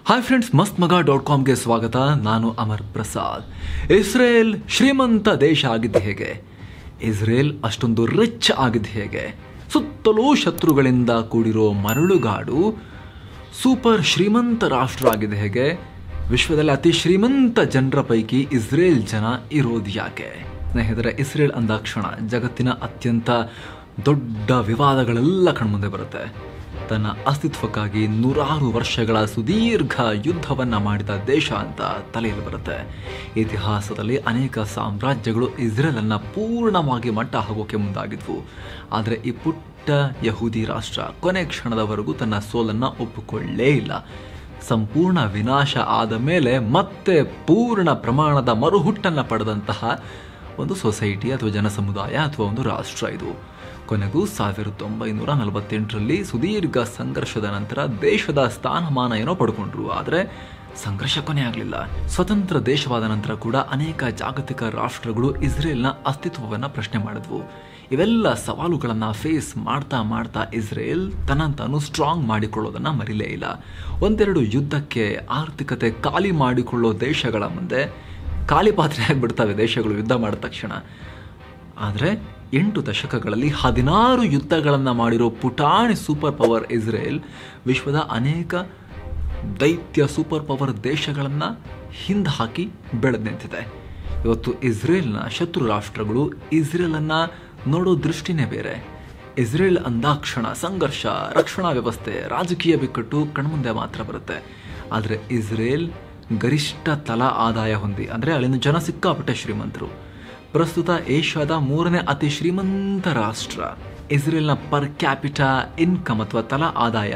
hi friends ಮಸ್ತ್ ಮಗ dot ಕಾಮ್ಗೆ ಸ್ವಾಗತ ನಾನು ಅಮರ್ ಪ್ರಸಾದ್ ಇಸ್ರೇಲ್ ಶ್ರೀಮಂತ ದೇಶ ಆಗಿದ್ದು ಹೇಗೆ ಇಸ್ರೇಲ್ ಅಷ್ಟೊಂದು ರಿಚ್ ಆಗಿದ್ದು ಹೇಗೆ ಸುತ್ತಲೂ ಶತ್ರುಗಳಿಂದ ಕೂಡಿರೋ ಮರಳುಗಾಡು ಸೂಪರ್ ಶ್ರೀಮಂತ ರಾಷ್ಟ್ರ ಆಗಿದೆ ಹೇಗೆ ವಿಶ್ವದಲ್ಲಿ ಅತಿ ಶ್ರೀಮಂತ ಜನರ ಪೈಕಿ ಇಸ್ರೇಲ್ ಜನ ಇರೋದು ಯಾಕೆ ಸ್ನೇಹಿತರೆ ಇಸ್ರೇಲ್ ಅಂದಾಕ್ಷಣ ಜಗತ್ತಿನ ಅತ್ಯಂತ ದೊಡ್ಡ ವಿವಾದಗಳೆಲ್ಲ ಕಣ್ಮುಂದೆ ಬರುತ್ತೆ ತನ್ನ ಅಸ್ತಿತ್ವಕ್ಕಾಗಿ ನೂರಾರು ವರ್ಷಗಳ ಸುದೀರ್ಘ ಯುದ್ಧವನ್ನ ಮಾಡಿದ ದೇಶ ಅಂತ ತಲೆಯಲ್ಲಿ ಬರುತ್ತೆ ಇತಿಹಾಸದಲ್ಲಿ ಅನೇಕ ಸಾಮ್ರಾಜ್ಯಗಳು ಇಸ್ರೇಲ್ ಅನ್ನ ಪೂರ್ಣವಾಗಿ ಮಟ್ಟ ಹಾಕೋಕೆ ಮುಂದಾಗಿದ್ವು ಆದರೆ ಈ ಪುಟ್ಟ ಯಹೂದಿ ರಾಷ್ಟ್ರ ಕೊನೆ ಕ್ಷಣದವರೆಗೂ ತನ್ನ ಸೋಲನ್ನ ಒಪ್ಪಿಕೊಳ್ಳೇ ಇಲ್ಲ ಸಂಪೂರ್ಣ ವಿನಾಶ ಆದ ಮೇಲೆ ಮತ್ತೆ ಪೂರ್ಣ ಪ್ರಮಾಣದ ಮರುಹುಟ್ಟನ್ನು ಪಡೆದಂತಹ ಒಂದು ಸೊಸೈಟಿ ಅಥವಾ ಜನಸಮುದಾಯ ಅಥವಾ ಒಂದು ರಾಷ್ಟ್ರ ಇದು ಕೊನೆಗೂ ಸಾವಿರದ ಒಂಬೈನೂರ ನಲವತ್ತೆಂಟರಲ್ಲಿ ಸುದೀರ್ಘ ಸಂಘರ್ಷದ ನಂತರ ದೇಶದ ಸ್ಥಾನಮಾನ ಏನೋ ಪಡ್ಕೊಂಡ್ರು ಆದರೆ ಸಂಘರ್ಷ ಕೊನೆ ಆಗಲಿಲ್ಲ ಸ್ವತಂತ್ರ ದೇಶವಾದ ನಂತರ ಕೂಡ ಅನೇಕ ಜಾಗತಿಕ ರಾಷ್ಟ್ರಗಳು ಇಸ್ರೇಲ್ನ ಅಸ್ತಿತ್ವವನ್ನು ಪ್ರಶ್ನೆ ಮಾಡಿದ್ವು ಇವೆಲ್ಲ ಸವಾಲುಗಳನ್ನು ಫೇಸ್ ಮಾಡ್ತಾ ಮಾಡ್ತಾ ಇಸ್ರೇಲ್ ತನ್ನ ತಾನು ಸ್ಟ್ರಾಂಗ್ ಮಾಡಿಕೊಳ್ಳೋದನ್ನ ಮರಿಲೇ ಇಲ್ಲ ಒಂದೆರಡು ಯುದ್ಧಕ್ಕೆ ಆರ್ಥಿಕತೆ ಖಾಲಿ ಮಾಡಿಕೊಳ್ಳೋ ದೇಶಗಳ ಮುಂದೆ ಖಾಲಿ ಪಾತ್ರೆ ಆಗಿಬಿಡ್ತವೆ ದೇಶಗಳು ಯುದ್ಧ ಮಾಡಿದ ತಕ್ಷಣ ಆದರೆ ಎಂಟು ದಶಕಗಳಲ್ಲಿ ಹದಿನಾರು ಯುದ್ಧಗಳನ್ನು ಮಾಡಿರೋ ಪುಟಾಣಿ ಸೂಪರ್ ಪವರ್ ಇಸ್ರೇಲ್ ವಿಶ್ವದ ಅನೇಕ ದೈತ್ಯ ಸೂಪರ್ ಪವರ್ ದೇಶಗಳನ್ನು ಹಿಂದೆ ಹಾಕಿ ಬೆಳೆದು ನಿಂತಿದೆ ಇವತ್ತು ಇಸ್ರೇಲ್ನ ಶತ್ರು ರಾಷ್ಟ್ರಗಳು ಇಸ್ರೇಲನ್ನು ನೋಡೋ ದೃಷ್ಟಿನೇ ಬೇರೆ ಇಸ್ರೇಲ್ ಅಂದಾಕ್ಷಣ ಸಂಘರ್ಷ ರಕ್ಷಣಾ ವ್ಯವಸ್ಥೆ ರಾಜಕೀಯ ಬಿಕ್ಕಟ್ಟು ಕಣ್ಮುಂದೆ ಮಾತ್ರ ಬರುತ್ತೆ ಆದರೆ ಇಸ್ರೇಲ್ ಗರಿಷ್ಠ ತಲಾ ಆದಾಯ ಹೊಂದಿ ಅಂದರೆ ಅಲ್ಲಿನ ಜನ ಸಿಕ್ಕಾಪಟ್ಟೆ ಶ್ರೀಮಂತರು ಪ್ರಸ್ತುತ ಏಷ್ಯಾದ ಮೂರನೇ ಅತಿ ಶ್ರೀಮಂತ ರಾಷ್ಟ್ರ ಇಸ್ರೇಲ್ನ ಪರ್ ಕ್ಯಾಪಿಟಾ ಇನ್ಕಮ್ ಅಥವಾ ತಲಾ ಆದಾಯ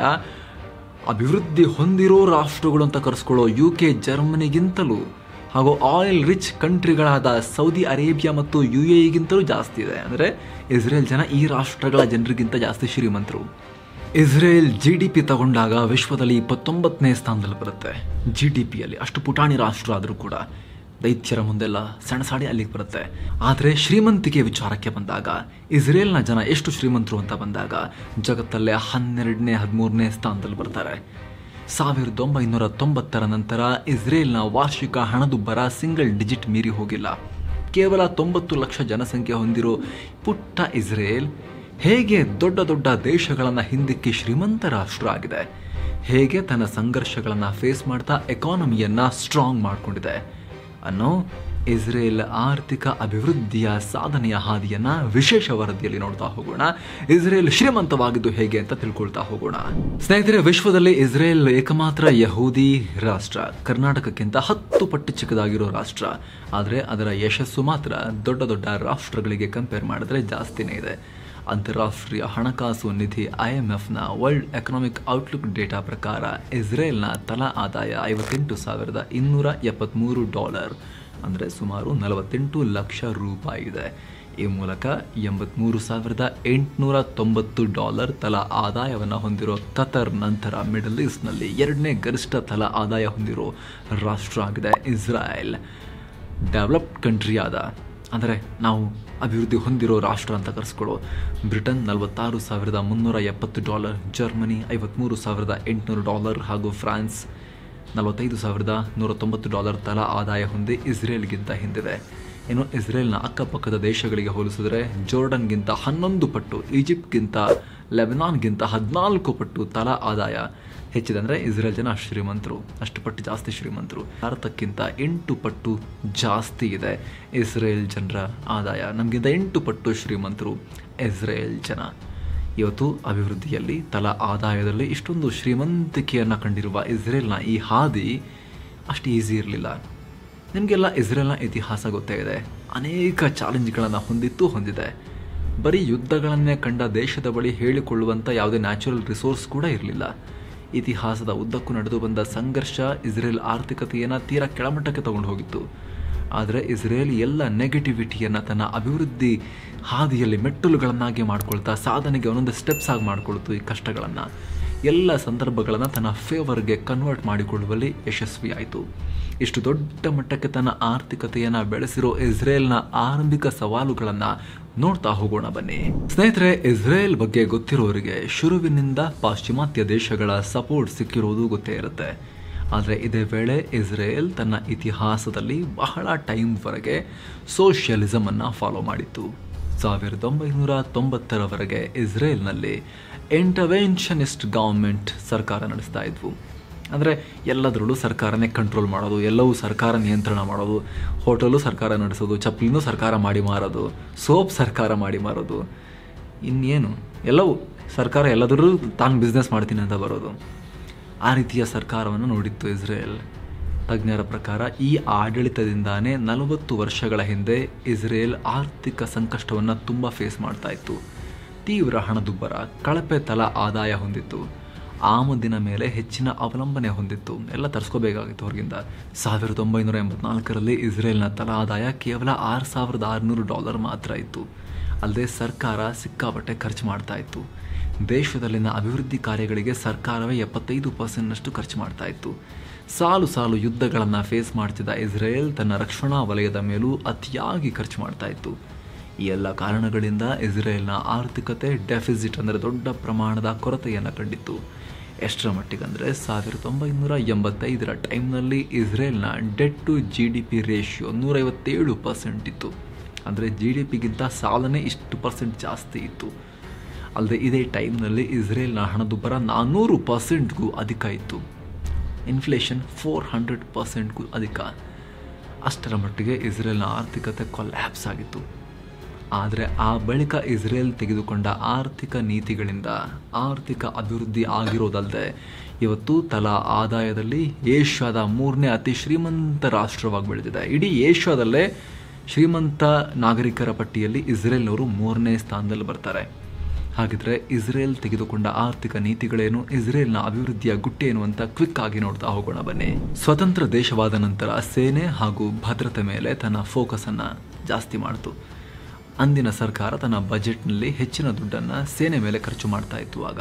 ಅಭಿವೃದ್ಧಿ ಹೊಂದಿರೋ ರಾಷ್ಟ್ರಗಳು ಅಂತ ಕರೆಸ್ಕೊಳ್ಳೋ ಯು ಕೆ ಜರ್ಮನಿಗಿಂತಲೂ ಹಾಗೂ ಆಯಿಲ್ ರಿಚ್ ಕಂಟ್ರಿಗಳಾದ ಸೌದಿ ಅರೇಬಿಯಾ ಮತ್ತು ಯು ಎಗಿಂತಲೂ ಜಾಸ್ತಿ ಇದೆ ಅಂದರೆ ಇಸ್ರೇಲ್ ಜನ ಈ ರಾಷ್ಟ್ರಗಳ ಜನರಿಗಿಂತ ಜಾಸ್ತಿ ಶ್ರೀಮಂತರು ಇಸ್ರೇಲ್ ಜಿ ಡಿ ಪಿ ತಗೊಂಡಾಗ ವಿಶ್ವದಲ್ಲಿ ಇಪ್ಪತ್ತೊಂಬತ್ತನೇ ಸ್ಥಾನದಲ್ಲಿ ಬರುತ್ತೆ ಜಿ ಡಿ ಪಿಯಲ್ಲಿ ಅಷ್ಟು ಪುಟಾಣಿ ರಾಷ್ಟ್ರ ಆದರೂ ಕೂಡ ದೈತ್ಯರ ಮುಂದೆಲ್ಲ ಸಣ್ಣ ಸಾಡಿ ಅಲ್ಲಿಗೆ ಬರುತ್ತೆ ಆದರೆ ಶ್ರೀಮಂತಿಕೆ ವಿಚಾರಕ್ಕೆ ಬಂದಾಗ ಇಸ್ರೇಲ್ನ ಜನ ಎಷ್ಟು ಶ್ರೀಮಂತರು ಅಂತ ಬಂದಾಗ ಜಗತ್ತಲ್ಲೇ ಹನ್ನೆರಡನೇ ಹದಿಮೂರನೇ ಸ್ಥಾನದಲ್ಲಿ ಬರ್ತಾರೆ ಸಾವಿರದ ಒಂಬೈನೂರ ತೊಂಬತ್ತರ ನಂತರ ಇಸ್ರೇಲ್ನ ವಾರ್ಷಿಕ ಹಣದುಬ್ಬರ ಸಿಂಗಲ್ ಡಿಜಿಟ್ ಮೀರಿ ಹೋಗಿಲ್ಲ ಕೇವಲ ತೊಂಬತ್ತು ಲಕ್ಷ ಜನಸಂಖ್ಯೆ ಹೊಂದಿರೋ ಪುಟ್ಟ ಇಸ್ರೇಲ್ ಹೇಗೆ ದೊಡ್ಡ ದೊಡ್ಡ ದೇಶಗಳನ್ನು ಹಿಂದಿಕ್ಕಿ ಶ್ರೀಮಂತ ರಾಷ್ಟ್ರ ಆಗಿದೆ ಹೇಗೆ ತನ್ನ ಸಂಘರ್ಷಗಳನ್ನು ಫೇಸ್ ಮಾಡ್ತಾ ಎಕಾನಮಿಯನ್ನ ಸ್ಟ್ರಾಂಗ್ ಮಾಡಿಕೊಂಡಿದೆ ಅನ್ನೋ ಇಸ್ರೇಲ್ ಆರ್ಥಿಕ ಅಭಿವೃದ್ಧಿಯ ಸಾಧನೆಯ ಹಾದಿಯನ್ನ ವಿಶೇಷ ವರದಿಯಲ್ಲಿ ನೋಡ್ತಾ ಹೋಗೋಣ ಇಸ್ರೇಲ್ ಶ್ರೀಮಂತವಾಗಿದ್ದು ಹೇಗೆ ಅಂತ ತಿಳ್ಕೊಳ್ತಾ ಹೋಗೋಣ ಸ್ನೇಹಿತರೆ ವಿಶ್ವದಲ್ಲಿ ಇಸ್ರೇಲ್ ಏಕಮಾತ್ರ ಯಹೂದಿ ರಾಷ್ಟ್ರ ಕರ್ನಾಟಕಕ್ಕಿಂತ ಹತ್ತು ಪಟ್ಟು ಚಿಕ್ಕದಾಗಿರೋ ರಾಷ್ಟ್ರ ಆದರೆ ಅದರ ಯಶಸ್ಸು ಮಾತ್ರ ದೊಡ್ಡ ದೊಡ್ಡ ರಾಷ್ಟ್ರಗಳಿಗೆ ಕಂಪೇರ್ ಮಾಡಿದ್ರೆ ಜಾಸ್ತಿನೇ ಇದೆ ಅಂತಾರಾಷ್ಟ್ರೀಯ ಹಣಕಾಸು ನಿಧಿ ಐಎಂಎಫ್ನ ವರ್ಲ್ಡ್ ಎಕನಾಮಿಕ್ ಔಟ್ಲುಕ್ ಡೇಟಾ ಪ್ರಕಾರ ಇಸ್ರೇಲ್ನ ತಲಾ ಆದಾಯ ಐವತ್ತೆಂಟು ಸಾವಿರದ ಇನ್ನೂರ ಎಪ್ಪತ್ತ್ಮೂರು ಡಾಲರ್ ಅಂದರೆ ಸುಮಾರು ನಲವತ್ತೆಂಟು ಲಕ್ಷ ರೂಪಾಯಿ ಇದೆ ಈ ಮೂಲಕ ಎಂಬತ್ಮೂರು ಸಾವಿರದ ಎಂಟುನೂರ ತೊಂಬತ್ತು ಡಾಲರ್ ತಲಾ ಆದಾಯವನ್ನು ಹೊಂದಿರೋ ಕತರ್ ನಂತರ ಮಿಡಲ್ ಈಸ್ಟ್ನಲ್ಲಿ ಎರಡನೇ ಗರಿಷ್ಠ ತಲಾ ಆದಾಯ ಹೊಂದಿರೋ ರಾಷ್ಟ್ರ ಆಗಿದೆ ಇಸ್ರಾಯೇಲ್ ಡೆವಲಪ್ಡ್ ಕಂಟ್ರಿ ಆದ ಅಂದರೆ ನಾವು ಅಭಿವೃದ್ಧಿ ಹೊಂದಿರೋ ರಾಷ್ಟ್ರ ಅಂತ ಕರೆಸ್ಕೊಳ್ಳೋ ಬ್ರಿಟನ್ ನಲವತ್ತಾರು ಸಾವಿರದ ಮುನ್ನೂರ ಎಪ್ಪತ್ತು ಡಾಲರ್ ಜರ್ಮನಿ ಐವತ್ತ್ಮೂರು ಸಾವಿರದ ಎಂಟುನೂರು ಡಾಲರ್ ಹಾಗೂ ಫ್ರಾನ್ಸ್ ನಲವತ್ತೈದು ಸಾವಿರದ ನೂರ ತೊಂಬತ್ತು ಡಾಲರ್ ತಲಾ ಆದಾಯ ಹೊಂದಿ ಇಸ್ರೇಲ್ಗಿಂತ ಹಿಂದಿದೆ ಇನ್ನು ಇಸ್ರೇಲ್ನ ಅಕ್ಕಪಕ್ಕದ ದೇಶಗಳಿಗೆ ಹೋಲಿಸಿದರೆ ಜೋರ್ಡನ್ಗಿಂತ ಹನ್ನೊಂದು ಪಟ್ಟು ಈಜಿಪ್ಟ್ಗಿಂತ ಲೆಬನಾನ್ಗಿಂತ ಹದಿನಾಲ್ಕು ಪಟ್ಟು ತಲಾ ಆದಾಯ ಹೆಚ್ಚಿದೆ ಅಂದರೆ ಇಸ್ರೇಲ್ ಜನ ಅಷ್ಟು ಶ್ರೀಮಂತರು ಅಷ್ಟು ಪಟ್ಟು ಜಾಸ್ತಿ ಶ್ರೀಮಂತರು ಭಾರತಕ್ಕಿಂತ ಎಂಟು ಪಟ್ಟು ಜಾಸ್ತಿ ಇದೆ ಇಸ್ರೇಲ್ ಜನರ ಆದಾಯ ನಮಗಿಂತ ಎಂಟು ಪಟ್ಟು ಶ್ರೀಮಂತರು ಇಸ್ರೇಲ್ ಜನ ಇವತ್ತು ಅಭಿವೃದ್ಧಿಯಲ್ಲಿ ತಲಾ ಆದಾಯದಲ್ಲಿ ಇಷ್ಟೊಂದು ಶ್ರೀಮಂತಿಕೆಯನ್ನು ಕಂಡಿರುವ ಇಸ್ರೇಲ್ನ ಈ ಹಾದಿ ಅಷ್ಟು ಈಸಿ ಇರಲಿಲ್ಲ ನಿಮಗೆಲ್ಲ ಇಸ್ರೇಲ್ನ ಇತಿಹಾಸ ಗೊತ್ತೇ ಇದೆ ಅನೇಕ ಚಾಲೆಂಜ್ಗಳನ್ನು ಹೊಂದಿತ್ತು ಹೊಂದಿದೆ ಬರೀ ಯುದ್ಧಗಳನ್ನೇ ಕಂಡ ದೇಶದ ಬಳಿ ಹೇಳಿಕೊಳ್ಳುವಂಥ ಯಾವುದೇ ನ್ಯಾಚುರಲ್ ರಿಸೋರ್ಸ್ ಕೂಡ ಇರಲಿಲ್ಲ ಇತಿಹಾಸದ ಉದ್ದಕ್ಕೂ ನಡೆದು ಬಂದ ಸಂಘರ್ಷ ಇಸ್ರೇಲ್ ಆರ್ಥಿಕತೆಯನ್ನು ತೀರಾ ಕೆಳಮಟ್ಟಕ್ಕೆ ತಗೊಂಡು ಹೋಗಿತ್ತು ಆದರೆ ಇಸ್ರೇಲ್ ಎಲ್ಲ ನೆಗೆಟಿವಿಟಿಯನ್ನು ತನ್ನ ಅಭಿವೃದ್ಧಿ ಹಾದಿಯಲ್ಲಿ ಮೆಟ್ಟಲುಗಳನ್ನಾಗಿ ಮಾಡ್ಕೊಳ್ತಾ ಸಾಧನೆಗೆ ಒಂದೊಂದು ಸ್ಟೆಪ್ಸ್ ಆಗಿ ಮಾಡ್ಕೊಳ್ತು ಈ ಕಷ್ಟಗಳನ್ನು ಎಲ್ಲ ಸಂದರ್ಭಗಳನ್ನು ತನ್ನ ಫೇವರ್ಗೆ ಕನ್ವರ್ಟ್ ಮಾಡಿಕೊಳ್ಳುವಲ್ಲಿ ಯಶಸ್ವಿಯಾಯಿತು ಇಷ್ಟು ದೊಡ್ಡ ಮಟ್ಟಕ್ಕೆ ತನ್ನ ಆರ್ಥಿಕತೆಯನ್ನು ಬೆಳೆಸಿರೋ ಇಸ್ರೇಲ್ನ ಆರಂಭಿಕ ಸವಾಲುಗಳನ್ನು ನೋಡ್ತಾ ಹೋಗೋಣ ಬನ್ನಿ ಸ್ನೇಹಿತರೆ ಇಸ್ರೇಲ್ ಬಗ್ಗೆ ಗೊತ್ತಿರೋರಿಗೆ ಶುರುವಿನಿಂದ ಪಾಶ್ಚಿಮಾತ್ಯ ದೇಶಗಳ ಸಪೋರ್ಟ್ ಸಿಕ್ಕಿರೋದು ಗೊತ್ತೇ ಇರುತ್ತೆ ಆದರೆ ಇದೇ ವೇಳೆ ಇಸ್ರೇಲ್ ತನ್ನ ಇತಿಹಾಸದಲ್ಲಿ ಬಹಳ ಟೈಮ್ವರೆಗೆ ಸೋಷಿಯಲಿಸಮನ್ನು ಫಾಲೋ ಮಾಡಿತ್ತು ಸಾವಿರದ ಒಂಬೈನೂರ ತೊಂಬತ್ತರವರೆಗೆ ಇಸ್ರೇಲ್ನಲ್ಲಿ ಇಂಟರ್ವೆನ್ಷನಿಸ್ಟ್ ಗೌರ್ಮೆಂಟ್ ಸರ್ಕಾರ ನಡೆಸ್ತಾ ಇದ್ವು ಅಂದರೆ ಎಲ್ಲದರಲ್ಲೂ ಸರ್ಕಾರನೇ ಕಂಟ್ರೋಲ್ ಮಾಡೋದು ಎಲ್ಲವೂ ಸರ್ಕಾರ ನಿಯಂತ್ರಣ ಮಾಡೋದು ಹೋಟೆಲು ಸರ್ಕಾರ ನಡೆಸೋದು ಚಪ್ಪಲಿನೂ ಸರ್ಕಾರ ಮಾಡಿ ಮಾರೋದು ಸೋಪ್ ಸರ್ಕಾರ ಮಾಡಿ ಮಾರೋದು ಇನ್ನೇನು ಎಲ್ಲವೂ ಸರ್ಕಾರ ಎಲ್ಲದರೂ ತಾನು ಬಿಸ್ನೆಸ್ ಮಾಡ್ತೀನಿ ಅಂತ ಬರೋದು ಆ ರೀತಿಯ ಸರ್ಕಾರವನ್ನು ನೋಡಿತ್ತು ಇಸ್ರೇಲ್ ತಜ್ಞರ ಪ್ರಕಾರ ಈ ಆಡಳಿತದಿಂದಾನೇ ನಲವತ್ತು ವರ್ಷಗಳ ಹಿಂದೆ ಇಸ್ರೇಲ್ ಆರ್ಥಿಕ ಸಂಕಷ್ಟವನ್ನು ತುಂಬ ಫೇಸ್ ಮಾಡ್ತಾ ಇತ್ತು ತೀವ್ರ ಹಣದುಬ್ಬರ ಕಳಪೆ ತಲಾ ಆದಾಯ ಹೊಂದಿತ್ತು ಆಮದಿನ ಮೇಲೆ ಹೆಚ್ಚಿನ ಅವಲಂಬನೆ ಹೊಂದಿತ್ತು ಎಲ್ಲ ತರಿಸ್ಕೋಬೇಕಾಗಿತ್ತು ಹೊರಗಿಂದ ಸಾವಿರದ ಒಂಬೈನೂರ ಎಂಬತ್ನಾಲ್ಕರಲ್ಲಿ ಇಸ್ರೇಲ್ನ ತಲಾ ಆದಾಯ ಕೇವಲ ಆರು ಸಾವಿರದ ಆರುನೂರು ಡಾಲರ್ ಮಾತ್ರ ಇತ್ತು ಅಲ್ಲದೆ ಸರ್ಕಾರ ಸಿಕ್ಕಾಪಟ್ಟೆ ಖರ್ಚು ಮಾಡ್ತಾ ಇತ್ತು ದೇಶದಲ್ಲಿನ ಅಭಿವೃದ್ಧಿ ಕಾರ್ಯಗಳಿಗೆ ಸರ್ಕಾರವೇ ಎಪ್ಪತ್ತೈದು ಪರ್ಸೆಂಟ್ನಷ್ಟು ಖರ್ಚು ಮಾಡ್ತಾ ಇತ್ತು ಸಾಲು ಸಾಲು ಯುದ್ಧಗಳನ್ನು ಫೇಸ್ ಮಾಡ್ತಿದ್ದ ಇಸ್ರೇಲ್ ತನ್ನ ರಕ್ಷಣಾ ವಲಯದ ಮೇಲೂ ಅತಿಯಾಗಿ ಖರ್ಚು ಮಾಡ್ತಾ ಇತ್ತು ಈ ಎಲ್ಲ ಕಾರಣಗಳಿಂದ ಇಸ್ರೇಲ್ನ ಆರ್ಥಿಕತೆ ಡೆಫಿಸಿಟ್ ಅಂದರೆ ದೊಡ್ಡ ಪ್ರಮಾಣದ ಕೊರತೆಯನ್ನು ಕಂಡಿತ್ತು ಎಷ್ಟರ ಮಟ್ಟಿಗಂದರೆ ಸಾವಿರದ ಒಂಬೈನೂರ ಎಂಬತ್ತೈದರ ಟೈಮ್ನಲ್ಲಿ ಇಸ್ರೇಲ್ನ debt to G D P ratio ನೂರೈವತ್ತೇಳು ಪರ್ಸೆಂಟ್ ಇತ್ತು ಅಂದರೆ ಜಿ ಡಿ ಪಿಗಿಂತ ಸಾಲನೇ ಇಷ್ಟು ಪರ್ಸೆಂಟ್ ಜಾಸ್ತಿ ಇತ್ತು ಅಲ್ಲದೆ ಇದೇ ಟೈಮ್ನಲ್ಲಿ ಇಸ್ರೇಲ್ನ ಹಣದುಬ್ಬರ ನಾನ್ನೂರು ಪರ್ಸೆಂಟ್ಗೂ ಅಧಿಕ ಇತ್ತು ಇನ್ಫ್ಲೇಷನ್ ಫೋರ್ ಹಂಡ್ರೆಡ್ ಪರ್ಸೆಂಟ್ಗೂ ಅಧಿಕ ಅಷ್ಟರ ಮಟ್ಟಿಗೆ ಇಸ್ರೇಲ್ನ ಆರ್ಥಿಕತೆ ಕೊಲ್ಯಾಪ್ಸ್ ಆಗಿತ್ತು ಆದರೆ ಆ ಬಳಿಕ ಇಸ್ರೇಲ್ ತೆಗೆದುಕೊಂಡ ಆರ್ಥಿಕ ನೀತಿಗಳಿಂದ ಆರ್ಥಿಕ ಅಭಿವೃದ್ಧಿ ಆಗಿರೋದಲ್ಲದೆ ಇವತ್ತು ತಲಾ ಆದಾಯದಲ್ಲಿ ಏಷ್ಯಾದ ಮೂರನೇ ಅತಿ ಶ್ರೀಮಂತ ರಾಷ್ಟ್ರವಾಗಿ ಬೆಳೆದಿದೆ ಇಡೀ ಏಷ್ಯಾದಲ್ಲೇ ಶ್ರೀಮಂತ ನಾಗರಿಕರ ಪಟ್ಟಿಯಲ್ಲಿ ಇಸ್ರೇಲ್ನವರು ಮೂರನೇ ಸ್ಥಾನದಲ್ಲಿ ಬರ್ತಾರೆ ಹಾಗಿದ್ರೆ ಇಸ್ರೇಲ್ ತೆಗೆದುಕೊಂಡ ಆರ್ಥಿಕ ನೀತಿಗಳೇನು ಇಸ್ರೇಲ್ನ ಅಭಿವೃದ್ಧಿಯ ಗುಟ್ಟೇನು ಅಂತ ಕ್ವಿಕ್ ಆಗಿ ನೋಡ್ತಾ ಹೋಗೋಣ ಬನ್ನಿ ಸ್ವತಂತ್ರ ದೇಶವಾದ ನಂತರ ಸೇನೆ ಹಾಗೂ ಭದ್ರತೆ ಮೇಲೆ ತನ್ನ ಫೋಕಸ್ ಅನ್ನ ಜಾಸ್ತಿ ಮಾಡಿತು ಅಂದಿನ ಸರ್ಕಾರ ತನ್ನ ಬಜೆಟ್ನಲ್ಲಿ ಹೆಚ್ಚಿನ ದುಡ್ಡನ್ನು ಸೇನೆ ಮೇಲೆ ಖರ್ಚು ಮಾಡ್ತಾ ಇತ್ತು ಆಗ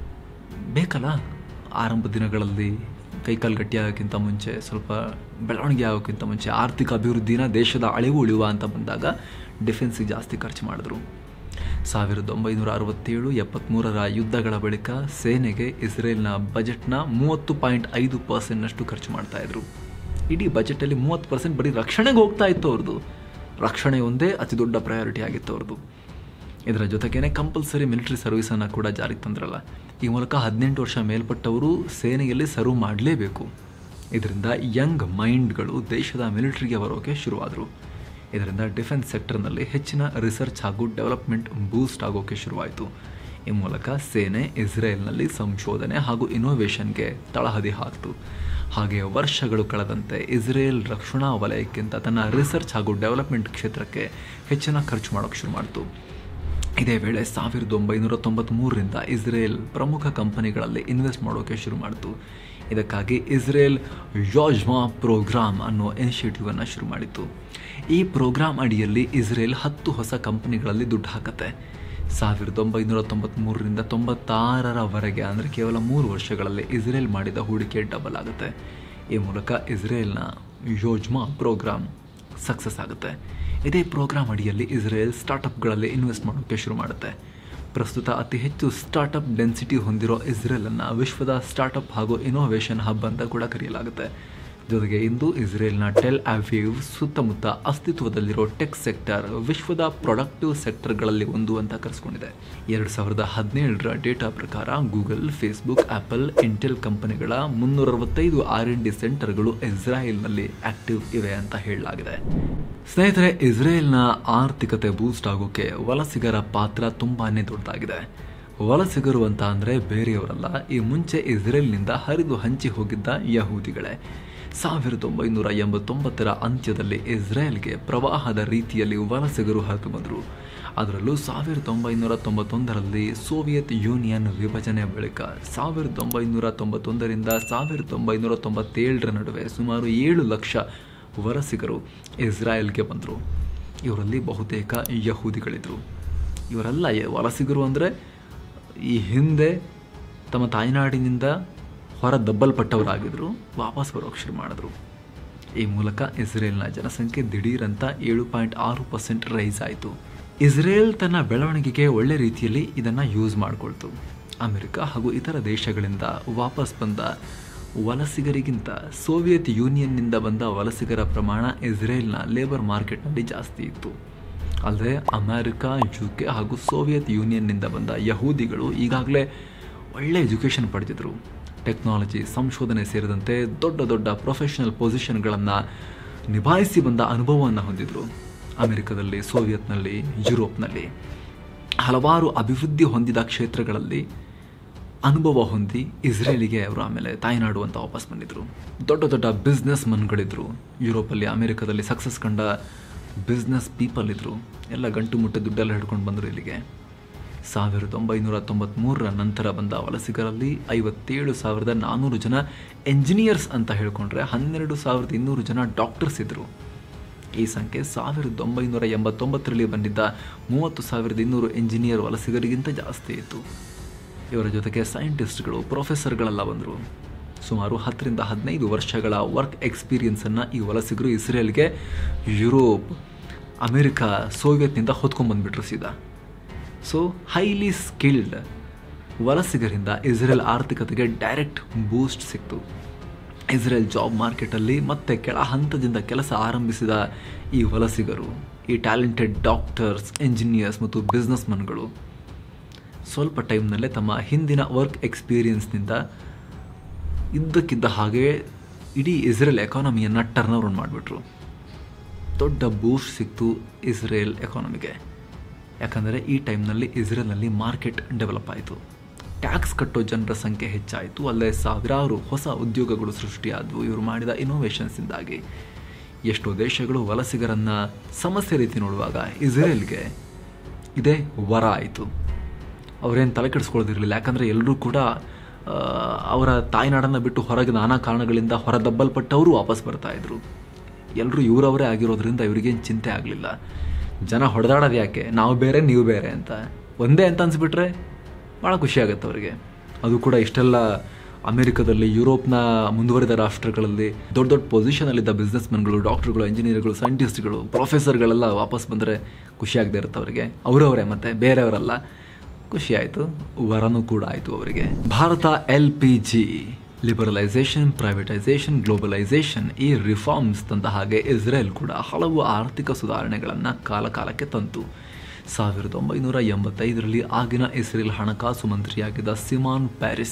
ಬೇಕಲ್ಲ ಆರಂಭ ದಿನಗಳಲ್ಲಿ ಕೈಕಾಲು ಗಟ್ಟಿಯಾಗೋಕ್ಕಿಂತ ಮುಂಚೆ ಸ್ವಲ್ಪ ಬೆಳವಣಿಗೆ ಆಗೋಕ್ಕಿಂತ ಮುಂಚೆ ಆರ್ಥಿಕ ಅಭಿವೃದ್ಧಿನ ದೇಶದ ಅಳಿವು ಉಳಿಯುವ ಅಂತ ಬಂದಾಗ ಡಿಫೆನ್ಸಿಗೆ ಜಾಸ್ತಿ ಖರ್ಚು ಮಾಡಿದ್ರು ಸಾವಿರದ ಒಂಬೈನೂರ ಅರವತ್ತೇಳು ಎಪ್ಪತ್ತ್ಮೂರರ ಯುದ್ಧಗಳ ಬಳಿಕ ಸೇನೆಗೆ ಇಸ್ರೇಲ್ನ ಬಜೆಟ್ನ ಮೂವತ್ತು ಪಾಯಿಂಟ್ ಐದು ಪರ್ಸೆಂಟ್ನಷ್ಟು ಖರ್ಚು ಮಾಡ್ತಾ ಇದ್ರು ಇಡೀ ಬಜೆಟಲ್ಲಿ ಮೂವತ್ತು ಪರ್ಸೆಂಟ್ ಬರೀ ರಕ್ಷಣೆಗೆ ಹೋಗ್ತಾ ಇತ್ತು ಅವ್ರದ್ದು ರಕ್ಷಣೆ ಒಂದೇ ಅತಿ ದೊಡ್ಡ ಪ್ರಯಾರಿಟಿ ಆಗಿತ್ತು ಅವ್ರದ್ದು ಇದರ ಜೊತೆಗೇನೆ ಕಂಪಲ್ಸರಿ ಮಿಲಿಟರಿ ಸರ್ವಿಸನ್ನು ಕೂಡ ಜಾರಿಗೆ ತಂದ್ರಲ್ಲ ಈ ಮೂಲಕ ಹದಿನೆಂಟು ವರ್ಷ ಮೇಲ್ಪಟ್ಟವರು ಸೇನೆಯಲ್ಲಿ ಸರ್ವ್ ಮಾಡಲೇಬೇಕು ಇದರಿಂದ ಯಂಗ್ ಮೈಂಡ್ಗಳು ದೇಶದ ಮಿಲಿಟರಿಗೆ ಬರೋಕೆ ಶುರುವಾದರು ಇದರಿಂದ ಡಿಫೆನ್ಸ್ ಸೆಕ್ಟರ್ನಲ್ಲಿ ಹೆಚ್ಚಿನ ರಿಸರ್ಚ್ ಹಾಗೂ ಡೆವಲಪ್ಮೆಂಟ್ ಬೂಸ್ಟ್ ಆಗೋಕೆ ಶುರುವಾಯಿತು ಈ ಮೂಲಕ ಸೇನೆ ಇಸ್ರೇಲ್ನಲ್ಲಿ ಸಂಶೋಧನೆ ಹಾಗೂ ಇನೋವೇಷನ್ಗೆ ತಳಹದಿ ಹಾಕಿತು ಹಾಗೆ ವರ್ಷಗಳು ಕಳೆದಂತೆ ಇಸ್ರೇಲ್ ರಕ್ಷಣಾ ವಲಯಕ್ಕಿಂತ ತನ್ನ ರಿಸರ್ಚ್ ಹಾಗೂ ಡೆವಲಪ್ಮೆಂಟ್ ಕ್ಷೇತ್ರಕ್ಕೆ ಹೆಚ್ಚಿನ ಖರ್ಚು ಮಾಡೋಕ್ಕೆ ಶುರು ಮಾಡಿತು ಇದೇ ವೇಳೆ ಸಾವಿರದ ಒಂಬೈನೂರ ತೊಂಬತ್ತ್ಮೂರರಿಂದ ಇಸ್ರೇಲ್ ಪ್ರಮುಖ ಕಂಪನಿಗಳಲ್ಲಿ ಇನ್ವೆಸ್ಟ್ ಮಾಡೋಕೆ ಶುರು ಮಾಡಿತು ಇದಕ್ಕಾಗಿ ಇಸ್ರೇಲ್ ಯೋಜ್ಮಾ ಪ್ರೋಗ್ರಾಮ್ ಅನ್ನೋ ಇನಿಷಿಯೇಟಿವನ್ನು ಶುರು ಮಾಡಿತು ಈ ಪ್ರೋಗ್ರಾಮ್ ಅಡಿಯಲ್ಲಿ ಇಸ್ರೇಲ್ ಹತ್ತು ಹೊಸ ಕಂಪನಿಗಳಲ್ಲಿ ದುಡ್ಡು ಹಾಕತ್ತೆ ಸಾವಿರದ ಒಂಬೈನೂರ ತೊಂಬತ್ತ್ಮೂರರಿಂದ ತೊಂಬತ್ತಾರರವರೆಗೆ ಅಂದರೆ ಕೇವಲ ಮೂರು ವರ್ಷಗಳಲ್ಲಿ ಇಸ್ರೇಲ್ ಮಾಡಿದ ಹೂಡಿಕೆ ಡಬಲ್ ಆಗುತ್ತೆ ಈ ಮೂಲಕ ಇಸ್ರೇಲ್ನ ಯೋಜ್ಮಾ ಪ್ರೋಗ್ರಾಮ್ ಸಕ್ಸಸ್ ಆಗುತ್ತೆ ಇದೇ ಪ್ರೋಗ್ರಾಮ್ ಅಡಿಯಲ್ಲಿ ಇಸ್ರೇಲ್ ಸ್ಟಾರ್ಟಪ್ಗಳಲ್ಲಿ ಇನ್ವೆಸ್ಟ್ ಮಾಡೋಕ್ಕೆ ಶುರು ಮಾಡುತ್ತೆ ಪ್ರಸ್ತುತ ಅತಿ ಹೆಚ್ಚು ಸ್ಟಾರ್ಟಪ್ ಡೆನ್ಸಿಟಿ ಹೊಂದಿರೋ ಇಸ್ರೇಲನ್ನು ವಿಶ್ವದ ಸ್ಟಾರ್ಟಪ್ ಹಾಗೂ ಇನೋವೇಷನ್ ಹಬ್ ಅಂತ ಕೂಡ ಕರೆಯಲಾಗುತ್ತೆ ಜೊತೆಗೆ ಇಂದು ಇಸ್ರೇಲ್ನ ಟೆಲ್ ಆವಿವ್ ಸುತ್ತಮುತ್ತ ಅಸ್ತಿತ್ವದಲ್ಲಿರೋ ಟೆಕ್ ಸೆಕ್ಟರ್ ವಿಶ್ವದ ಪ್ರೊಡಕ್ಟಿವ್ ಸೆಕ್ಟರ್ಗಳಲ್ಲಿ ಒಂದು ಅಂತ ಕರೆಸ್ಕೊಂಡಿದೆ ಎರಡು ಸಾವಿರದ ಹದಿನೇಳರ ಡೇಟಾ ಪ್ರಕಾರ ಗೂಗಲ್ ಫೇಸ್ಬುಕ್ ಆಪಲ್ ಇಂಟೆಲ್ ಕಂಪನಿಗಳ ಮುನ್ನೂರ ಅರವತ್ತೈದು ಆರ್ ಎನ್ ಡಿ ಸೆಂಟರ್ಗಳು ಇಸ್ರಾಯೇಲ್ನಲ್ಲಿ ಆಕ್ಟಿವ್ ಇವೆ ಅಂತ ಹೇಳಲಾಗಿದೆ ಸ್ನೇಹಿತರೆ ಇಸ್ರೇಲ್ನ ಆರ್ಥಿಕತೆ ಬೂಸ್ಟ್ ಆಗೋಕೆ ವಲಸಿಗರ ಪಾತ್ರ ತುಂಬಾನೇ ದೊಡ್ಡದಾಗಿದೆ ವಲಸಿಗರು ಅಂತ ಅಂದರೆ ಬೇರೆಯವರಲ್ಲ ಈ ಮುಂಚೆ ಇಸ್ರೇಲ್ನಿಂದ ಹರಿದು ಹಂಚಿ ಹೋಗಿದ್ದ ಯಹೂದಿಗಳೇ ಸಾವಿರದ ಒಂಬೈನೂರ ಎಂಬತ್ತೊಂಬತ್ತರ ಅಂತ್ಯದಲ್ಲಿ ಇಸ್ರೇಲ್ಗೆ ಪ್ರವಾಹದ ರೀತಿಯಲ್ಲಿ ವಲಸಿಗರು ಹರಿದು ಬಂದರು ಅದರಲ್ಲೂ ಸಾವಿರದ ಒಂಬೈನೂರ ತೊಂಬತ್ತೊಂದರಲ್ಲಿ ಸೋವಿಯತ್ ಯೂನಿಯನ್ ವಿಭಜನೆ ಬಳಿಕ ಸಾವಿರದ ಒಂಬೈನೂರ ತೊಂಬತ್ತೊಂದರಿಂದ ಸಾವಿರದ ಒಂಬೈನೂರ ತೊಂಬತ್ತೇಳರ ನಡುವೆ ಸುಮಾರು ಏಳು ಲಕ್ಷ ವಲಸಿಗರು ಇಸ್ರಾಯೇಲ್ಗೆ ಬಂದರು ಇವರಲ್ಲಿ ಬಹುತೇಕ ಯಹೂದಿಗಳಿದ್ರು ಇವರೆಲ್ಲ ಯ- ವಲಸಿಗರು ಅಂದರೆ ಈ ಹಿಂದೆ ತಮ್ಮ ತಾಯ್ನಾಡಿನಿಂದ ಹೊರ ದಬ್ಬಲ್ಪಟ್ಟವರಾಗಿದ್ದರು ವಾಪಸ್ ಬರೋಕ್ಕೆ ಶುರು ಮಾಡಿದ್ರು ಈ ಮೂಲಕ ಇಸ್ರೇಲ್ನ ಜನಸಂಖ್ಯೆ ದಿಢೀರಂತ ಏಳು ಪಾಯಿಂಟ್ ಆರು ಪರ್ಸೆಂಟ್ ರೈಸ್ ಆಯಿತು ಇಸ್ರೇಲ್ ತನ್ನ ಬೆಳವಣಿಗೆಗೆ ಒಳ್ಳೆ ರೀತಿಯಲ್ಲಿ ಇದನ್ನು ಯೂಸ್ ಮಾಡಿಕೊಳ್ತು ಅಮೆರಿಕ ಹಾಗೂ ಇತರ ದೇಶಗಳಿಂದ ವಾಪಸ್ ಬಂದ ವಲಸಿಗರಿಗಿಂತ ಸೋವಿಯತ್ ಯೂನಿಯನ್ನಿಂದ ಬಂದ ವಲಸಿಗರ ಪ್ರಮಾಣ ಇಸ್ರೇಲ್ನ ಲೇಬರ್ ಮಾರ್ಕೆಟ್ನಲ್ಲಿ ಜಾಸ್ತಿ ಇತ್ತು ಅಲ್ಲದೆ ಅಮೆರಿಕ ಯು ಕೆ ಹಾಗೂ ಸೋವಿಯತ್ ಯೂನಿಯನ್ನಿಂದ ಬಂದ ಯಹೂದಿಗಳು ಈಗಾಗಲೇ ಒಳ್ಳೆ ಎಜುಕೇಷನ್ ಪಡೆದಿದ್ರು ಟೆಕ್ನಾಲಜಿ ಸಂಶೋಧನೆ ಸೇರಿದಂತೆ ದೊಡ್ಡ ದೊಡ್ಡ ಪ್ರೊಫೆಷನಲ್ ಪೊಸಿಷನ್ಗಳನ್ನು ನಿಭಾಯಿಸಿ ಬಂದ ಅನುಭವವನ್ನು ಹೊಂದಿದ್ರು ಅಮೆರಿಕದಲ್ಲಿ ಸೋವಿಯತ್ನಲ್ಲಿ ಯುರೋಪ್ನಲ್ಲಿ ಹಲವಾರು ಅಭಿವೃದ್ಧಿ ಹೊಂದಿದ ಕ್ಷೇತ್ರಗಳಲ್ಲಿ ಅನುಭವ ಹೊಂದಿ ಇಸ್ರೇಲಿಗೆ ಅವರು ಆಮೇಲೆ ತಾಯ್ನಾಡು ಅಂತ ವಾಪಸ್ ಬಂದಿದ್ರು ದೊಡ್ಡ ದೊಡ್ಡ ಬಿಸ್ನೆಸ್ ಮನ್ಗಳಿದ್ರು ಯುರೋಪಲ್ಲಿ ಅಮೆರಿಕದಲ್ಲಿ ಸಕ್ಸಸ್ ಕಂಡ ಬಿಸ್ನೆಸ್ ಪೀಪಲ್ ಇದ್ರು ಎಲ್ಲ ಗಂಟು ಮುಟ್ಟೆ ದುಡ್ಡೆಲ್ಲ ಹಿಡ್ಕೊಂಡು ಬಂದರು ಇಲ್ಲಿಗೆ ಸಾವಿರದ ಒಂಬೈನೂರ ತೊಂಬತ್ಮೂರರ ನಂತರ ಬಂದ ವಲಸಿಗರಲ್ಲಿ ಐವತ್ತೇಳು ಸಾವಿರದ ನಾನ್ನೂರು ಜನ ಎಂಜಿನಿಯರ್ಸ್ ಅಂತ ಹೇಳ್ಕೊಂಡ್ರೆ ಹನ್ನೆರಡು ಸಾವಿರದ ಇನ್ನೂರು ಜನ ಡಾಕ್ಟರ್ಸ್ ಇದ್ದರು ಈ ಸಂಖ್ಯೆ ಸಾವಿರದ ಒಂಬೈನೂರ ಎಂಬತ್ತೊಂಬತ್ತರಲ್ಲಿ ಬಂದಿದ್ದ ಮೂವತ್ತು ಸಾವಿರದ ಇನ್ನೂರು ಎಂಜಿನಿಯರ್ ವಲಸಿಗರಿಗಿಂತ ಜಾಸ್ತಿ ಇತ್ತು ಇವರ ಜೊತೆಗೆ ಸೈಂಟಿಸ್ಟ್ಗಳು ಪ್ರೊಫೆಸರ್ಗಳೆಲ್ಲ ಬಂದರು ಸುಮಾರು ಹತ್ತರಿಂದ ಹದಿನೈದು ವರ್ಷಗಳ ವರ್ಕ್ ಎಕ್ಸ್ಪೀರಿಯನ್ಸನ್ನು ಈ ವಲಸಿಗರು ಇಸ್ರೇಲ್ಗೆ ಯುರೋಪ್ ಅಮೆರಿಕ ಸೋವಿಯತ್ನಿಂದ ಹೊತ್ಕೊಂಡ್ಬಂದ್ಬಿಟ್ರು ಸೀದಾ ಸೊ ಹೈಲಿ ಸ್ಕಿಲ್ಡ್ ವಲಸಿಗರಿಂದ ಇಸ್ರೇಲ್ ಆರ್ಥಿಕತೆಗೆ ಡೈರೆಕ್ಟ್ ಬೂಸ್ಟ್ ಸಿಕ್ತು ಇಸ್ರೇಲ್ ಜಾಬ್ ಮಾರ್ಕೆಟಲ್ಲಿ ಮತ್ತೆ ಕೆಳ ಹಂತದಿಂದ ಕೆಲಸ ಆರಂಭಿಸಿದ ಈ ವಲಸಿಗರು ಈ ಟ್ಯಾಲೆಂಟೆಡ್ ಡಾಕ್ಟರ್ಸ್ ಎಂಜಿನಿಯರ್ಸ್ ಮತ್ತು ಬಿಸ್ನೆಸ್ಮನ್ಗಳು ಸ್ವಲ್ಪ ಟೈಮ್ನಲ್ಲೇ ತಮ್ಮ ಹಿಂದಿನ ವರ್ಕ್ ಎಕ್ಸ್ಪೀರಿಯನ್ಸ್ನಿಂದ ಇದ್ದಕ್ಕಿದ್ದ ಹಾಗೆ ಇಡೀ ಇಸ್ರೇಲ್ ಎಕಾನಮಿಯನ್ನು ಟರ್ನ್ ಓವರ್ ಮಾಡಿಬಿಟ್ರು ದೊಡ್ಡ ಬೂಸ್ಟ್ ಸಿಕ್ತು ಇಸ್ರೇಲ್ ಎಕಾನಮಿಗೆ ಯಾಕಂದರೆ ಈ ಟೈಮ್ನಲ್ಲಿ ಇಸ್ರೇಲ್ನಲ್ಲಿ ಮಾರ್ಕೆಟ್ ಡೆವಲಪ್ ಆಯಿತು ಟ್ಯಾಕ್ಸ್ ಕಟ್ಟೋ ಜನರ ಸಂಖ್ಯೆ ಹೆಚ್ಚಾಯಿತು ಅಲ್ಲದೆ ಸಾವಿರಾರು ಹೊಸ ಉದ್ಯೋಗಗಳು ಸೃಷ್ಟಿಯಾದವು ಇವರು ಮಾಡಿದ ಇನೋವೇಷನ್ಸಿಂದಾಗಿ ಎಷ್ಟೋ ದೇಶಗಳು ವಲಸಿಗರನ್ನು ಸಮಸ್ಯೆ ರೀತಿ ನೋಡುವಾಗ ಇಸ್ರೇಲ್ಗೆ ಇದೇ ವರ ಆಯಿತು ಅವರೇನು ತಲೆ ಕೆಡಿಸ್ಕೊಳ್ಳೋದಿರಲಿಲ್ಲ ಯಾಕಂದರೆ ಎಲ್ಲರೂ ಕೂಡ ಅವರ ತಾಯ್ನಾಡನ್ನು ಬಿಟ್ಟು ಹೊರಗೆ ನಾನಾ ಕಾರಣಗಳಿಂದ ಹೊರದಬ್ಬಲ್ಪಟ್ಟವರು ವಾಪಸ್ ಬರ್ತಾಯಿದ್ರು ಎಲ್ಲರೂ ಇವರವರೇ ಆಗಿರೋದ್ರಿಂದ ಇವರಿಗೇನು ಚಿಂತೆ ಆಗಲಿಲ್ಲ ಜನ ಹೊಡೆದಾಡೋದು ಯಾಕೆ ನಾವು ಬೇರೆ ನೀವು ಬೇರೆ ಅಂತ ಒಂದೇ ಅಂತ ಅನ್ಸ್ಬಿಟ್ರೆ ಭಾಳ ಖುಷಿ ಆಗುತ್ತೆ ಅವರಿಗೆ ಅದು ಕೂಡ ಇಷ್ಟೆಲ್ಲ ಅಮೆರಿಕದಲ್ಲಿ ಯುರೋಪ್ನ ಮುಂದುವರಿದ ರಾಷ್ಟ್ರಗಳಲ್ಲಿ ದೊಡ್ಡ ದೊಡ್ಡ ಪೊಸಿಷನಲ್ಲಿದ್ದ ಬಿಸ್ನೆಸ್ಮನ್ಗಳು ಡಾಕ್ಟರ್ಗಳು ಇಂಜಿನಿಯರ್ಗಳು ಸೈಂಟಿಸ್ಟ್ಗಳು ಪ್ರೊಫೆಸರ್ಗಳೆಲ್ಲ ವಾಪಸ್ ಬಂದರೆ ಖುಷಿ ಆಗದೆ ಇರುತ್ತೆ ಅವರಿಗೆ ಅವರವರೇ ಮತ್ತೆ ಬೇರೆಯವರಲ್ಲ ಖುಷಿ ಆಯಿತು ವರನೂ ಕೂಡ ಆಯಿತು ಅವರಿಗೆ Bharat L P G liberalisation privatisation globalisation ಈ ರಿಫಾರ್ಮ್ಸ್ ತಂದ ಹಾಗೆ ಇಸ್ರೇಲ್ ಕೂಡ ಹಲವು ಆರ್ಥಿಕ ಸುಧಾರಣೆಗಳನ್ನು ಕಾಲಕಾಲಕ್ಕೆ ತಂತು ಸಾವಿರದ ಒಂಬೈನೂರ ಎಂಬತ್ತೈದರಲ್ಲಿ ಆಗಿನ ಇಸ್ರೇಲ್ ಹಣಕಾಸು ಮಂತ್ರಿಯಾಗಿದ್ದ ಸಿಮಾನ್ ಪ್ಯಾರಿಸ್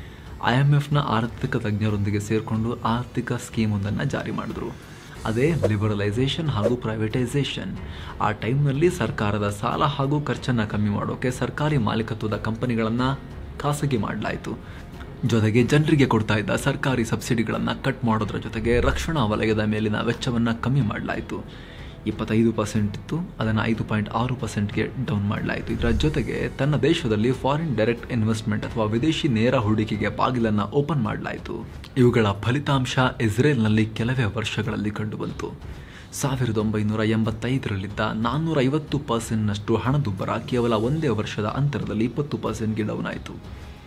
ಐ ಎಮ್ ಎಫ್ನ ಆರ್ಥಿಕ ತಜ್ಞರೊಂದಿಗೆ ಸೇರಿಕೊಂಡು ಆರ್ಥಿಕ ಸ್ಕೀಮೊಂದನ್ನು ಜಾರಿ ಮಾಡಿದ್ರು ಅದೇ ಲಿಬರಲೈಸೇಷನ್ ಹಾಗೂ ಪ್ರೈವೇಟೈಸೇಷನ್ ಆ ಟೈಮ್ನಲ್ಲಿ ಸರ್ಕಾರದ ಸಾಲ ಹಾಗೂ ಖರ್ಚನ್ನು ಕಮ್ಮಿ ಮಾಡೋಕ್ಕೆ ಸರ್ಕಾರಿ ಮಾಲೀಕತ್ವದ ಕಂಪನಿಗಳನ್ನು ಖಾಸಗಿ ಮಾಡಲಾಯಿತು ಜೊತೆಗೆ ಜನರಿಗೆ ಕೊಡ್ತಾ ಇದ್ದ ಸರ್ಕಾರಿ ಸಬ್ಸಿಡಿಗಳನ್ನು ಕಟ್ ಮಾಡೋದ್ರ ಜೊತೆಗೆ ರಕ್ಷಣಾ ವಲಯದ ಮೇಲಿನ ವೆಚ್ಚವನ್ನು ಕಮ್ಮಿ ಮಾಡಲಾಯಿತು ಇಪ್ಪತ್ತೈದು ಪರ್ಸೆಂಟ್ ಇತ್ತು ಅದನ್ನು ಐದು ಪಾಯಿಂಟ್ ಆರು ಪರ್ಸೆಂಟ್ಗೆ ಡೌನ್ ಮಾಡಲಾಯಿತು ಇದರ ಜೊತೆಗೆ ತನ್ನ ದೇಶದಲ್ಲಿ ಫಾರಿನ್ ಡೈರೆಕ್ಟ್ ಇನ್ವೆಸ್ಟ್ಮೆಂಟ್ ಅಥವಾ ವಿದೇಶಿ ನೇರ ಹೂಡಿಕೆಗೆ ಬಾಗಿಲನ್ನು ಓಪನ್ ಮಾಡಲಾಯಿತು ಇವುಗಳ ಫಲಿತಾಂಶ ಇಸ್ರೇಲ್ನಲ್ಲಿ ಕೆಲವೇ ವರ್ಷಗಳಲ್ಲಿ ಕಂಡುಬಂತು ಸಾವಿರದ ಒಂಬೈನೂರ ಎಂಬತ್ತೈದರಲ್ಲಿದ್ದ ನಾನ್ನೂರ ಐವತ್ತು ಪರ್ಸೆಂಟ್ನಷ್ಟು ಹಣದುಬ್ಬರ ಕೇವಲ ಒಂದೇ ವರ್ಷದ ಅಂತರದಲ್ಲಿ ಇಪ್ಪತ್ತು ಪರ್ಸೆಂಟ್ಗೆ ಡೌನ್ ಆಯಿತು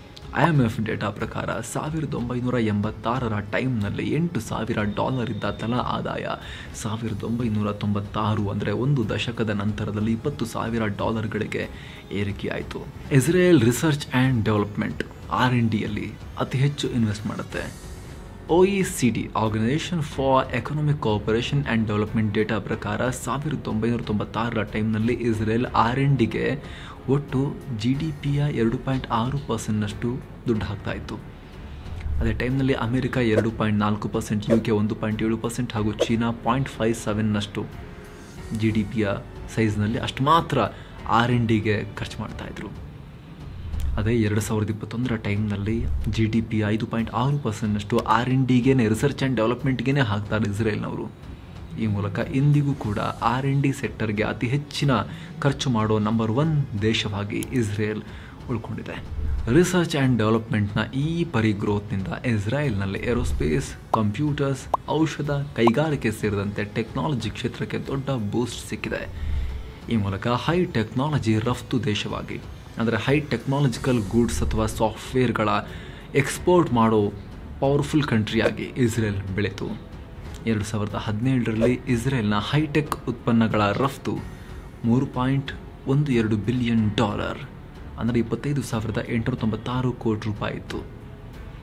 ಐ ಎಮ್ ಎಫ್ ಡೇಟಾ ಪ್ರಕಾರ ಸಾವಿರದ ಒಂಬೈನೂರ ಎಂಬತ್ತಾರರ ಟೈಮ್ನಲ್ಲಿ ಎಂಟು ಸಾವಿರ ಡಾಲರ್ ಇದ್ದ ತಲಾ ಆದಾಯ ಸಾವಿರದ ಒಂಬೈನೂರ ತೊಂಬತ್ತಾರು ಅಂದರೆ ಒಂದು ದಶಕದ ನಂತರದಲ್ಲಿ ಇಪ್ಪತ್ತು ಸಾವಿರ ಡಾಲರ್ಗಳಿಗೆ ಏರಿಕೆಯಾಯಿತು Israel research and development R N ಡಿಯಲ್ಲಿ ಅತಿ ಹೆಚ್ಚು ಇನ್ವೆಸ್ಟ್ ಮಾಡುತ್ತೆ O E C D organisation for economic cooperation and development data ಪ್ರಕಾರ ಸಾವಿರದ ಒಂಬೈನೂರ ತೊಂಬತ್ತಾರರ ಟೈಮ್ನಲ್ಲಿ ಇಸ್ರೇಲ್ ಆರ್ ಎನ್ ಡಿಗೆ ಒಟ್ಟು ಜಿ ಡಿ ಪಿಯ ಎರಡು ಪಾಯಿಂಟ್ ಆರು ಪರ್ಸೆಂಟ್ನಷ್ಟು ದುಡ್ಡು ಹಾಕ್ತಾ ಇತ್ತು ಅದೇ ಟೈಮ್ನಲ್ಲಿ ಅಮೆರಿಕ ಎರಡು ಪಾಯಿಂಟ್ ನಾಲ್ಕು ಪರ್ಸೆಂಟ್ ಯು ಕೆ ಒಂದು ಪಾಯಿಂಟ್ ಏಳು ಪರ್ಸೆಂಟ್ ಹಾಗೂ ಚೀನಾ ಪಾಯಿಂಟ್ ಫೈವ್ ಸೆವೆನ್ನಷ್ಟು ಜಿ ಡಿ ಪಿಯ ಸೈಜ್ನಲ್ಲಿ ಅಷ್ಟು ಮಾತ್ರ ಆರ್ ಎನ್ ಡಿಗೆ ಖರ್ಚು ಮಾಡ್ತಾಯಿದ್ರು ಅದೇ ಎರಡು ಸಾವಿರದ ಇಪ್ಪತ್ತೊಂದರ ಟೈಮ್ನಲ್ಲಿ ಜಿ ಡಿ ಪಿ ಐದು ಪಾಯಿಂಟ್ ಆರು ಪರ್ಸೆಂಟ್ನಷ್ಟು ಆರ್ ಎನ್ ಡಿಗೇನೆ ರಿಸರ್ಚ್ ಆ್ಯಂಡ್ ಡೆವಲಪ್ಮೆಂಟ್ಗೇ ಹಾಕ್ತಾರೆ ಇಸ್ರೇಲ್ನವರು ಈ ಮೂಲಕ ಇಂದಿಗೂ ಕೂಡ ಆರ್ ಎನ್ ಡಿ ಸೆಕ್ಟರ್ಗೆ ಅತಿ ಹೆಚ್ಚಿನ ಖರ್ಚು ಮಾಡೋ ನಂಬರ್ ಒನ್ ದೇಶವಾಗಿ ಇಸ್ರೇಲ್ ಉಳ್ಕೊಂಡಿದೆ ರಿಸರ್ಚ್ ಆ್ಯಂಡ್ ಡೆವಲಪ್ಮೆಂಟ್ನ ಈ ಪರಿ ಗ್ರೋತ್ನಿಂದ ಇಸ್ರಾಯೇಲ್ನಲ್ಲಿ ಏರೋಸ್ಪೇಸ್ ಕಂಪ್ಯೂಟರ್ಸ್ ಔಷಧ ಕೈಗಾರಿಕೆ ಸೇರಿದಂತೆ ಟೆಕ್ನಾಲಜಿ ಕ್ಷೇತ್ರಕ್ಕೆ ದೊಡ್ಡ ಬೂಸ್ಟ್ ಸಿಕ್ಕಿದೆ ಈ ಮೂಲಕ ಹೈ ಟೆಕ್ನಾಲಜಿ ರಫ್ತು ದೇಶವಾಗಿ ಅಂದರೆ ಹೈ ಟೆಕ್ನಾಲಜಿಕಲ್ ಗೂಡ್ಸ್ ಅಥವಾ ಸಾಫ್ಟ್ವೇರ್ಗಳ ಎಕ್ಸ್ಪೋರ್ಟ್ ಮಾಡೋ ಪವರ್ಫುಲ್ ಕಂಟ್ರಿಯಾಗಿ ಇಸ್ರೇಲ್ ಬೆಳೀತು ಎರಡು ಸಾವಿರದ ಹದಿನೇಳರಲ್ಲಿ ಇಸ್ರೇಲ್ನ ಹೈಟೆಕ್ ಉತ್ಪನ್ನಗಳ ರಫ್ತು ಮೂರು ಪಾಯಿಂಟ್ ಒಂದು ಎರಡು ಬಿಲಿಯನ್ ಡಾಲರ್ ಅಂದರೆ ಇಪ್ಪತ್ತೈದು ಸಾವಿರದ ಎಂಟುನೂರ ತೊಂಬತ್ತಾರು ಕೋಟಿ ರೂಪಾಯಿ ಇತ್ತು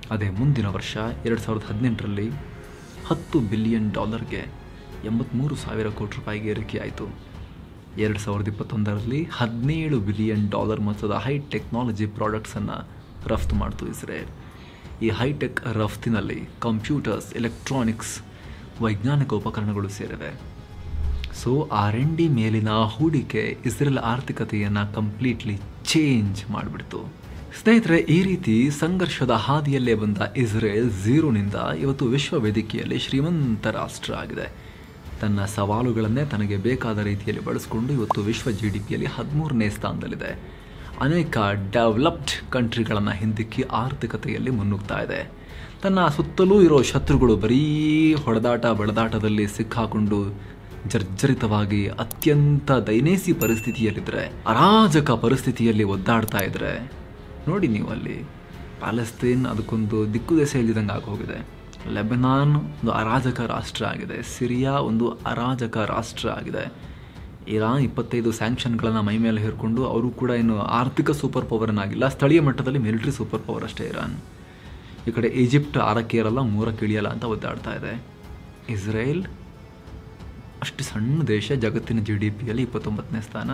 ಅದೇ ಮುಂದಿನ ವರ್ಷ ಎರಡು ಸಾವಿರದ ಹದಿನೆಂಟರಲ್ಲಿ ಹತ್ತು ಬಿಲಿಯನ್ ಡಾಲರ್ಗೆ ಎಂಬತ್ತ್ಮೂರು ಸಾವಿರ ಕೋಟಿ ರೂಪಾಯಿಗೆ ಏರಿಕೆಯಾಯಿತು ಎರಡು ಸಾವಿರದ ಇಪ್ಪತ್ತೊಂದರಲ್ಲಿ ಹದಿನೇಳು ಬಿಲಿಯನ್ ಡಾಲರ್ ಮೊತ್ತದ ಹೈ ಟೆಕ್ನಾಲಜಿ ಪ್ರಾಡಕ್ಟ್ಸನ್ನು ರಫ್ತು ಮಾಡ್ತು ಇಸ್ರೇಲ್ ಈ ಹೈಟೆಕ್ ರಫ್ತಿನಲ್ಲಿ ಕಂಪ್ಯೂಟರ್ಸ್ ಎಲೆಕ್ಟ್ರಾನಿಕ್ಸ್ ವೈಜ್ಞಾನಿಕ ಉಪಕರಣಗಳು ಸೇರಿವೆ ಸೊ ಆರ್ ಎನ್ ಡಿ ಮೇಲಿನ ಹೂಡಿಕೆ ಇಸ್ರೇಲ್ ಆರ್ಥಿಕತೆಯನ್ನು ಕಂಪ್ಲೀಟ್ಲಿ ಚೇಂಜ್ ಮಾಡಿಬಿಡ್ತು ಸ್ನೇಹಿತರೆ ಈ ರೀತಿ ಸಂಘರ್ಷದ ಹಾದಿಯಲ್ಲೇ ಬಂದ ಇಸ್ರೇಲ್ ಝೀರೋನಿಂದ ಇವತ್ತು ವಿಶ್ವ ವೇದಿಕೆಯಲ್ಲಿ ಶ್ರೀಮಂತ ರಾಷ್ಟ್ರ ಆಗಿದೆ ತನ್ನ ಸವಾಲುಗಳನ್ನೇ ತನಗೆ ಬೇಕಾದ ರೀತಿಯಲ್ಲಿ ಬಳಸಿಕೊಂಡು ಇವತ್ತು ವಿಶ್ವ ಜಿ ಡಿ ಪಿಯಲ್ಲಿ ಹದಿಮೂರನೇ ಸ್ಥಾನದಲ್ಲಿದೆ ಅನೇಕ ಡೆವಲಪ್ಡ್ ಕಂಟ್ರಿಗಳನ್ನು ಹಿಂದಿಕ್ಕಿ ಆರ್ಥಿಕತೆಯಲ್ಲಿ ಮುನ್ನುಗ್ತಾ ಇದೆ ತನ್ನ ಸುತ್ತಲೂ ಇರೋ ಶತ್ರುಗಳು ಬರೀ ಹೊಡೆದಾಟ ಬಡದಾಟದಲ್ಲಿ ಸಿಕ್ಕಾಕೊಂಡು ಜರ್ಜರಿತವಾಗಿ ಅತ್ಯಂತ ದೈನೇಸಿ ಪರಿಸ್ಥಿತಿಯಲ್ಲಿದ್ದರೆ ಅರಾಜಕ ಪರಿಸ್ಥಿತಿಯಲ್ಲಿ ಒದ್ದಾಡ್ತಾ ಇದ್ರೆ ನೋಡಿ ನೀವು ಅಲ್ಲಿ ಪ್ಯಾಲೆಸ್ತೇನ್ ಅದಕ್ಕೊಂದು ದಿಕ್ಕು ದೆಸೆ ಇಲ್ದಿದಂಗೆ ಆಗೋಗಿದೆ ಲೆಬನಾನ್ ಒಂದು ಅರಾಜಕ ರಾಷ್ಟ್ರ ಆಗಿದೆ ಸಿರಿಯಾ ಒಂದು ಅರಾಜಕ ರಾಷ್ಟ್ರ ಆಗಿದೆ ಇರಾನ್ ಇಪ್ಪತ್ತೈದು ಸ್ಯಾಂಕ್ಷನ್ಗಳನ್ನು ಮೈ ಮೇಲೆ ಹೇರ್ಕೊಂಡು ಅವರು ಕೂಡ ಇನ್ನು ಆರ್ಥಿಕ ಸೂಪರ್ ಪವರ್ನಾಗಿಲ್ಲ ಸ್ಥಳೀಯ ಮಟ್ಟದಲ್ಲಿ ಮಿಲಿಟರಿ ಸೂಪರ್ ಪವರ್ ಅಷ್ಟೇ ಇರಾನ್ ಈ ಕಡೆ ಈಜಿಪ್ಟ್ ಆರಕ್ಕೆ ಇರಲ್ಲ ಮೂರಕ್ಕೆ ಇಳಿಯಲ್ಲ ಅಂತ ಒದ್ದಾಡ್ತಾ ಇದೆ ಇಸ್ರೇಲ್ ಅಷ್ಟು ಸಣ್ಣ ದೇಶ ಜಗತ್ತಿನ ಜಿ ಡಿ ಪಿಯಲ್ಲಿ ಇಪ್ಪತ್ತೊಂಬತ್ತನೇ ಸ್ಥಾನ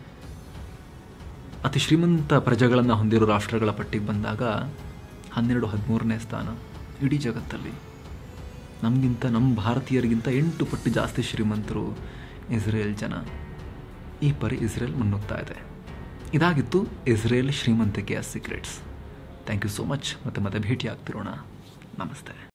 ಅತಿ ಶ್ರೀಮಂತ ಪ್ರಜೆಗಳನ್ನು ಹೊಂದಿರೋ ರಾಷ್ಟ್ರಗಳ ಪಟ್ಟಿಗೆ ಬಂದಾಗ ಹನ್ನೆರಡು ಹದಿಮೂರನೇ ಸ್ಥಾನ ಇಡೀ ಜಗತ್ತಲ್ಲಿ ನಮಗಿಂತ ನಮ್ಮ ಭಾರತೀಯರಿಗಿಂತ ಎಂಟು ಪಟ್ಟು ಜಾಸ್ತಿ ಶ್ರೀಮಂತರು ಇಸ್ರೇಲ್ ಜನ ಈ ಪರಿ ಇಸ್ರೇಲ್ ಮುನ್ನುಗ್ತಾ ಇದೆ ಇದಾಗಿತ್ತು ಇಸ್ರೇಲ್ ಶ್ರೀಮಂತಿಕೆಯ secrets thank you so much ಮತ್ತೆ ಮತ್ತೆ ಭೇಟಿ ಆಗ್ತಿರೋಣ ನಮಸ್ತೆ